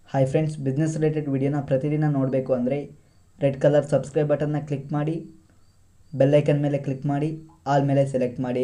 hi friends business related ವಿಡಿಯೋನ ಪ್ರತಿದಿನ ನೋಡಬೇಕು ಅಂದರೆ ರೆಡ್ ಕಲರ್ ಸಬ್ಸ್ಕ್ರೈಬ್ ಬಟನ್ನ ಕ್ಲಿಕ್ ಮಾಡಿ ಬೆಲ್ಲೈಕನ್ ಮೇಲೆ ಕ್ಲಿಕ್ ಮಾಡಿ ಆಲ್ ಮೇಲೆ ಸೆಲೆಕ್ಟ್ ಮಾಡಿ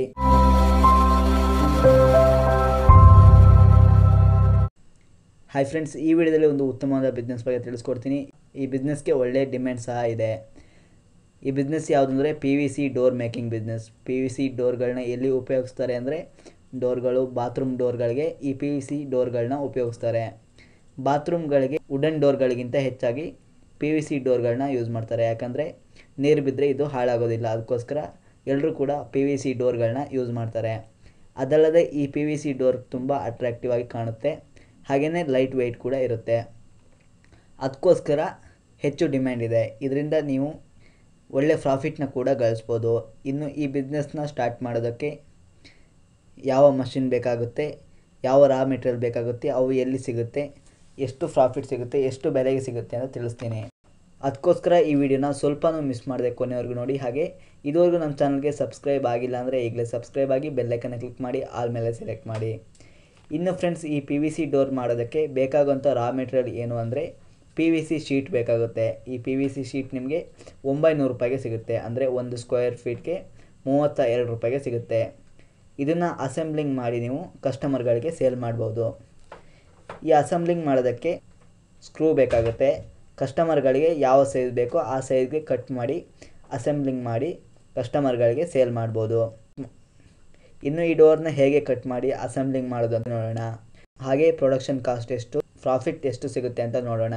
ಹಾಯ್ ಫ್ರೆಂಡ್ಸ್ ಈ ವಿಡಿಯೋದಲ್ಲಿ ಒಂದು ಉತ್ತಮವಾದ ಬಿಸ್ನೆಸ್ ಬಗ್ಗೆ ತಿಳಿಸ್ಕೊಡ್ತೀನಿ ಈ ಬಿಸ್ನೆಸ್ಗೆ ಒಳ್ಳೆ ಡಿಮ್ಯಾಂಡ್ ಸಹ ಇದೆ ಈ ಬಿಸ್ನೆಸ್ ಯಾವುದಂದರೆ P V C door making business P V C ಡೋರ್ಗಳನ್ನ ಎಲ್ಲಿ ಉಪಯೋಗಿಸ್ತಾರೆ ಅಂದರೆ ಡೋರ್ಗಳು ಬಾತ್ರೂಮ್ ಡೋರ್ಗಳಿಗೆ ಈ ಪಿ ವಿ ಸಿ ಡೋರ್ಗಳನ್ನ ಉಪಯೋಗಿಸ್ತಾರೆ ಬಾತ್ರೂಮ್ಗಳಿಗೆ ವುಡನ್ ಡೋರ್ಗಳಿಗಿಂತ ಹೆಚ್ಚಾಗಿ ಪಿ ವಿ ಸಿ ಡೋರ್ಗಳನ್ನ ಯೂಸ್ ಮಾಡ್ತಾರೆ ಯಾಕಂದರೆ ನೀರು ಬಿದ್ದರೆ ಇದು ಹಾಳಾಗೋದಿಲ್ಲ ಅದಕ್ಕೋಸ್ಕರ ಎಲ್ಲರೂ ಕೂಡ ಪಿ ವಿ ಸಿ ಡೋರ್ಗಳನ್ನ ಯೂಸ್ ಮಾಡ್ತಾರೆ ಅದಲ್ಲದೆ ಈ ಪಿ ವಿ ಸಿ ಡೋರ್ ತುಂಬ ಅಟ್ರಾಕ್ಟಿವ್ ಆಗಿ ಕಾಣುತ್ತೆ ಹಾಗೆಯೇ ಲೈಟ್ ವೆಯ್ಟ್ ಕೂಡ ಇರುತ್ತೆ ಅದಕ್ಕೋಸ್ಕರ ಹೆಚ್ಚು ಡಿಮ್ಯಾಂಡ್ ಇದೆ ಇದರಿಂದ ನೀವು ಒಳ್ಳೆ ಪ್ರಾಫಿಟ್ನ ಕೂಡ ಗಳಿಸ್ಬೋದು ಇನ್ನು ಈ ಬಿಸ್ನೆಸ್ನ ಸ್ಟಾರ್ಟ್ ಮಾಡೋದಕ್ಕೆ ಯಾವ ಮಷಿನ್ ಬೇಕಾಗುತ್ತೆ ಯಾವ ರಾ ಮೆಟೀರಿಯಲ್ ಬೇಕಾಗುತ್ತೆ ಅವು ಎಲ್ಲಿ ಸಿಗುತ್ತೆ ಎಷ್ಟು ಪ್ರಾಫಿಟ್ ಸಿಗುತ್ತೆ ಎಷ್ಟು ಬೆಲೆಗೆ ಸಿಗುತ್ತೆ ಅಂತ ತಿಳಿಸ್ತೀನಿ ಅದಕ್ಕೋಸ್ಕರ ಈ ವಿಡಿಯೋನ ಸ್ವಲ್ಪನೂ ಮಿಸ್ ಮಾಡಿದೆ ಕೊನೆವರೆಗೂ ನೋಡಿ ಹಾಗೆ ಇದುವರೆಗೂ ನಮ್ಮ ಚಾನಲ್ಗೆ ಸಬ್ಸ್ಕ್ರೈಬ್ ಆಗಿಲ್ಲ ಅಂದರೆ ಈಗಲೇ ಸಬ್ಸ್ಕ್ರೈಬ್ ಆಗಿ ಬೆಲ್ಲೈಕನ್ನ ಕ್ಲಿಕ್ ಮಾಡಿ ಆಲ್ ಮೇಲೆ ಸೆಲೆಕ್ಟ್ ಮಾಡಿ ಇನ್ನು ಫ್ರೆಂಡ್ಸ್ ಈ ಪಿ ವಿ ಸಿ ಡೋರ್ ಮಾಡೋದಕ್ಕೆ ಬೇಕಾಗುವಂಥ ರಾ ಮೆಟೀರಿಯಲ್ ಏನು ಅಂದರೆ ಪಿ ವಿ ಸಿ ಶೀಟ್ ಬೇಕಾಗುತ್ತೆ ಈ ಪಿ ವಿ ಸಿ ಶೀಟ್ ನಿಮಗೆ ಒಂಬೈನೂರು ರೂಪಾಯಿಗೆ ಸಿಗುತ್ತೆ ಅಂದರೆ ಒಂದು ಸ್ಕ್ವೇರ್ ಫೀಟ್ಗೆ ಮೂವತ್ತ ಎರಡು ರೂಪಾಯಿಗೆ ಸಿಗುತ್ತೆ ಇದನ್ನು ಅಸೆಂಬ್ಲಿಂಗ್ ಮಾಡಿ ನೀವು ಕಸ್ಟಮರ್ಗಳಿಗೆ ಸೇಲ್ ಮಾಡ್ಬೋದು ಈ ಅಸೆಂಬ್ಲಿಂಗ್ ಮಾಡೋದಕ್ಕೆ ಸ್ಕ್ರೂ ಬೇಕಾಗುತ್ತೆ ಕಸ್ಟಮರ್ಗಳಿಗೆ ಯಾವ ಸೈಜ್ ಬೇಕೋ ಆ ಸೈಜ್ಗೆ ಕಟ್ ಮಾಡಿ ಅಸೆಂಬ್ಲಿಂಗ್ ಮಾಡಿ ಕಸ್ಟಮರ್ಗಳಿಗೆ ಸೇಲ್ ಮಾಡ್ಬೋದು ಇನ್ನು ಈ ಡೋರ್ನ ಹೇಗೆ ಕಟ್ ಮಾಡಿ ಅಸೆಂಬ್ಲಿಂಗ್ ಮಾಡೋದು ಅಂತ ನೋಡೋಣ ಹಾಗೆ ಪ್ರೊಡಕ್ಷನ್ ಕಾಸ್ಟ್ ಎಷ್ಟು ಪ್ರಾಫಿಟ್ ಎಷ್ಟು ಸಿಗುತ್ತೆ ಅಂತ ನೋಡೋಣ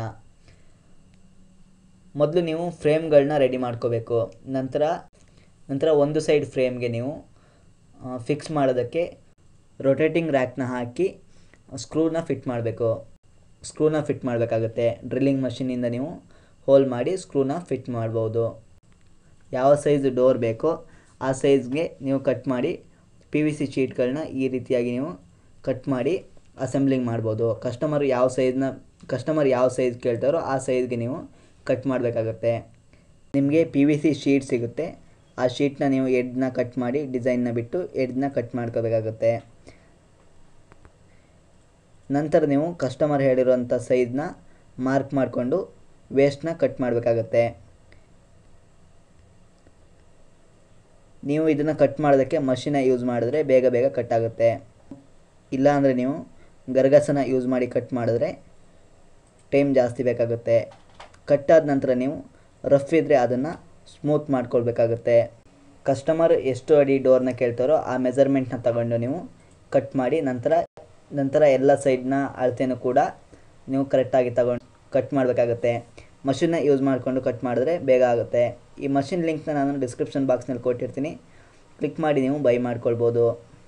ಮೊದಲು ನೀವು ಫ್ರೇಮ್ಗಳನ್ನ ರೆಡಿ ಮಾಡ್ಕೋಬೇಕು ನಂತರ ನಂತರ ಒಂದು ಸೈಡ್ ಫ್ರೇಮ್ಗೆ ನೀವು ಫಿಕ್ಸ್ ಮಾಡೋದಕ್ಕೆ ರೊಟೇಟಿಂಗ್ ರ್ಯಾಕ್ನ ಹಾಕಿ ಸ್ಕ್ರೂನ ಫಿಟ್ ಮಾಡಬೇಕು ಸ್ಕ್ರೂನ ಫಿಟ್ ಮಾಡಬೇಕಾಗುತ್ತೆ ಡ್ರಿಲ್ಲಿಂಗ್ ಮಷಿನಿಂದ ನೀವು ಹೋಲ್ ಮಾಡಿ ಸ್ಕ್ರೂನ ಫಿಟ್ ಮಾಡ್ಬೋದು ಯಾವ ಸೈಜ್ ಡೋರ್ ಬೇಕೋ ಆ ಸೈಜ್ಗೆ ನೀವು ಕಟ್ ಮಾಡಿ ಪಿ ವಿ ಸಿ ಶೀಟ್ಗಳನ್ನ ಈ ರೀತಿಯಾಗಿ ನೀವು ಕಟ್ ಮಾಡಿ ಅಸೆಂಬ್ಲಿಂಗ್ ಮಾಡ್ಬೋದು ಕಸ್ಟಮರ್ ಯಾವ ಸೈಜ್ನ ಕಸ್ಟಮರ್ ಯಾವ ಸೈಜ್ ಕೇಳ್ತಾರೋ ಆ ಸೈಜ್ಗೆ ನೀವು ಕಟ್ ಮಾಡಬೇಕಾಗತ್ತೆ ನಿಮಗೆ ಪಿ ವಿ ಸಿ ಶೀಟ್ ಸಿಗುತ್ತೆ ಆ ಶೀಟ್ನ ನೀವು ಎಡ್ನ ಕಟ್ ಮಾಡಿ ಡಿಸೈನ್ನ ಬಿಟ್ಟು ಎಡ್ನ ಕಟ್ ಮಾಡ್ಕೋಬೇಕಾಗತ್ತೆ ನಂತರ ನೀವು ಕಸ್ಟಮರ್ ಹೇಳಿರುವಂಥ ಸೈಜ್ನ ಮಾರ್ಕ್ ಮಾಡಿಕೊಂಡು ವೇಸ್ಟ್ನ ಕಟ್ ಮಾಡಬೇಕಾಗತ್ತೆ ನೀವು ಇದನ್ನು ಕಟ್ ಮಾಡೋದಕ್ಕೆ ಮಷಿನ ಯೂಸ್ ಮಾಡಿದ್ರೆ ಬೇಗ ಬೇಗ ಕಟ್ ಆಗುತ್ತೆ ಇಲ್ಲಾಂದರೆ ನೀವು ಗರ್ಗಸನ ಯೂಸ್ ಮಾಡಿ ಕಟ್ ಮಾಡಿದ್ರೆ ಟೈಮ್ ಜಾಸ್ತಿ ಬೇಕಾಗುತ್ತೆ ಕಟ್ಟಾದ ನಂತರ ನೀವು ರಫ್ ಇದ್ದರೆ ಅದನ್ನು ಸ್ಮೂತ್ ಮಾಡ್ಕೊಳ್ಬೇಕಾಗುತ್ತೆ ಕಸ್ಟಮರ್ ಎಷ್ಟು ಅಡಿ ಡೋರ್ನ ಕೇಳ್ತಾರೋ ಆ ಮೆಜರ್ಮೆಂಟ್ನ ತಗೊಂಡು ನೀವು ಕಟ್ ಮಾಡಿ ನಂತರ ನಂತರ ಎಲ್ಲ ಸೈಡ್ನ ಅಳತೆನೂ ಕೂಡ ನೀವು ಕರೆಕ್ಟಾಗಿ ತಗೊಂಡು ಕಟ್ ಮಾಡಬೇಕಾಗುತ್ತೆ ಮಷಿನ್ನ ಯೂಸ್ ಮಾಡಿಕೊಂಡು ಕಟ್ ಮಾಡಿದ್ರೆ ಬೇಗ ಆಗುತ್ತೆ ಈ ಮಷಿನ್ ಲಿಂಕ್ನ ನಾನು ಡಿಸ್ಕ್ರಿಪ್ಷನ್ ಬಾಕ್ಸ್ನಲ್ಲಿ ಕೊಟ್ಟಿರ್ತೀನಿ ಕ್ಲಿಕ್ ಮಾಡಿ ನೀವು ಬೈ ಮಾಡ್ಕೊಳ್ಬೋದು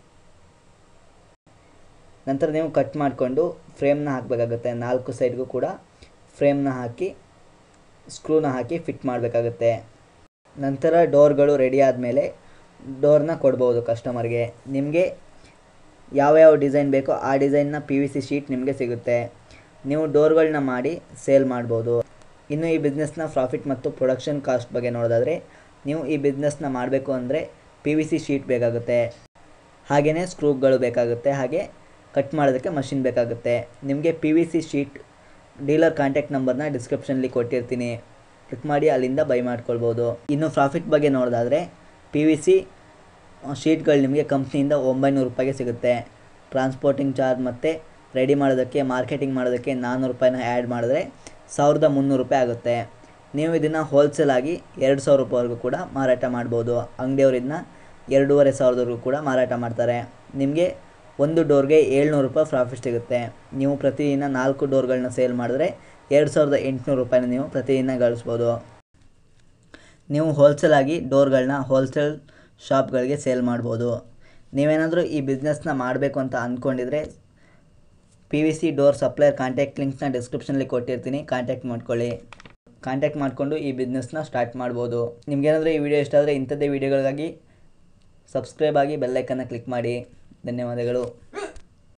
ನಂತರ ನೀವು ಕಟ್ ಮಾಡಿಕೊಂಡು ಫ್ರೇಮ್ನ ಹಾಕಬೇಕಾಗುತ್ತೆ ನಾಲ್ಕು ಸೈಡ್ಗೂ ಕೂಡ ಫ್ರೇಮ್ನ ಹಾಕಿ ಸ್ಕ್ರೂನ ಹಾಕಿ ಫಿಟ್ ಮಾಡಬೇಕಾಗುತ್ತೆ ನಂತರ ಡೋರ್ಗಳು ರೆಡಿ ಆದಮೇಲೆ ಡೋರ್ನ ಕೊಡ್ಬೋದು ಕಸ್ಟಮರ್ಗೆ ನಿಮಗೆ ಯಾವ ಯಾವ ಡಿಸೈನ್ ಬೇಕೋ ಆ ಡಿಸೈನ್ನ ಪಿ ವಿ ಸಿ ಶೀಟ್ ನಿಮಗೆ ಸಿಗುತ್ತೆ ನೀವು ಡೋರ್ಗಳನ್ನ ಮಾಡಿ ಸೇಲ್ ಮಾಡ್ಬೋದು ಇನ್ನು ಈ ಬಿಸ್ನೆಸ್ನ ಪ್ರಾಫಿಟ್ ಮತ್ತು ಪ್ರೊಡಕ್ಷನ್ ಕಾಸ್ಟ್ ಬಗ್ಗೆ ನೋಡೋದಾದರೆ ನೀವು ಈ ಬಿಸ್ನೆಸ್ನ ಮಾಡಬೇಕು ಅಂದರೆ ಪಿ ವಿ ಸಿ ಶೀಟ್ ಬೇಕಾಗುತ್ತೆ ಹಾಗೆಯೇ ಸ್ಕ್ರೂಗಳು ಬೇಕಾಗುತ್ತೆ ಹಾಗೆ ಕಟ್ ಮಾಡೋದಕ್ಕೆ ಮಷಿನ್ ಬೇಕಾಗುತ್ತೆ ನಿಮಗೆ P V C sheet dealer contact ನಂಬರ್ನ ಡಿಸ್ಕ್ರಿಪ್ಷನಲ್ಲಿ ಕೊಟ್ಟಿರ್ತೀನಿ ಕ್ಲಿಕ್ ಮಾಡಿ ಅಲ್ಲಿಂದ ಬೈ ಮಾಡ್ಕೊಳ್ಬೋದು ಇನ್ನು ಪ್ರಾಫಿಟ್ ಬಗ್ಗೆ ನೋಡೋದಾದರೆ ಪಿ ವಿ ಸಿ ಶೀಟ್ಗಳು ನಿಮಗೆ ಕಂಪ್ನಿಯಿಂದ ಒಂಬೈನೂರು ರೂಪಾಯಿಗೆ ಸಿಗುತ್ತೆ ಟ್ರಾನ್ಸ್ಪೋರ್ಟಿಂಗ್ ಚಾರ್ಜ್ ಮತ್ತು ರೆಡಿ ಮಾಡೋದಕ್ಕೆ ಮಾರ್ಕೆಟಿಂಗ್ ಮಾಡೋದಕ್ಕೆ ನಾನ್ನೂರು ರೂಪಾಯಿನ ಆ್ಯಡ್ ಮಾಡಿದ್ರೆ ಸಾವಿರದ ಮುನ್ನೂರು ರೂಪಾಯಿ ಆಗುತ್ತೆ ನೀವು ಇದನ್ನು ಹೋಲ್ಸೇಲ್ ಆಗಿ ಎರಡು ಸಾವಿರ ರೂಪಾಯಿವರೆಗೂ ಕೂಡ ಮಾರಾಟ ಮಾಡ್ಬೋದು ಅಂಗಡಿಯವರು ಇದನ್ನ ಎರಡೂವರೆ ಸಾವಿರದವರೆಗೂ ಕೂಡ ಮಾರಾಟ ಮಾಡ್ತಾರೆ ನಿಮಗೆ ಒಂದು ಡೋರ್ಗೆ ಏಳ್ನೂರು ರೂಪಾಯಿ ಪ್ರಾಫಿಟ್ ಸಿಗುತ್ತೆ ನೀವು ಪ್ರತಿದಿನ ನಾಲ್ಕು ಡೋರ್ಗಳನ್ನ ಸೇಲ್ ಮಾಡಿದ್ರೆ ಎರಡು ಸಾವಿರದ ಎಂಟುನೂರು ರೂಪಾಯಿನ ನೀವು ಪ್ರತಿದಿನ ಗಳಿಸ್ಬೋದು ನೀವು ಹೋಲ್ಸೇಲ್ ಆಗಿ ಡೋರ್ಗಳನ್ನ ಹೋಲ್ಸೇಲ್ ಶಾಪ್ಗಳಿಗೆ ಸೇಲ್ ಮಾಡ್ಬೋದು ನೀವೇನಾದರೂ ಈ ಬಿಸ್ನೆಸ್ನ ಮಾಡಬೇಕು ಅಂತ ಅಂದ್ಕೊಂಡಿದ್ರೆ P V C door supplier contact ಲಿಂಕ್ನ ಡಿಸ್ಕ್ರಿಪ್ಷನಲ್ಲಿ ಕೊಟ್ಟಿರ್ತೀನಿ ಕಾಂಟ್ಯಾಕ್ಟ್ ಮಾಡ್ಕೊಳ್ಳಿ ಕಾಂಟ್ಯಾಕ್ಟ್ ಮಾಡಿಕೊಂಡು ಈ ಬಿಸ್ನೆಸ್ನ ಸ್ಟಾರ್ಟ್ ಮಾಡ್ಬೋದು ನಿಮ್ಗೇನಾದರೂ ಈ ವಿಡಿಯೋ ಇಷ್ಟ ಆದರೆ ಇಂಥದ್ದೇ ವಿಡಿಯೋಗಳಿಗಾಗಿ ಸಬ್ಸ್ಕ್ರೈಬ್ ಆಗಿ ಬೆಲ್ಲೈಕನ್ನ ಕ್ಲಿಕ್ ಮಾಡಿ ಧನ್ಯವಾದಗಳು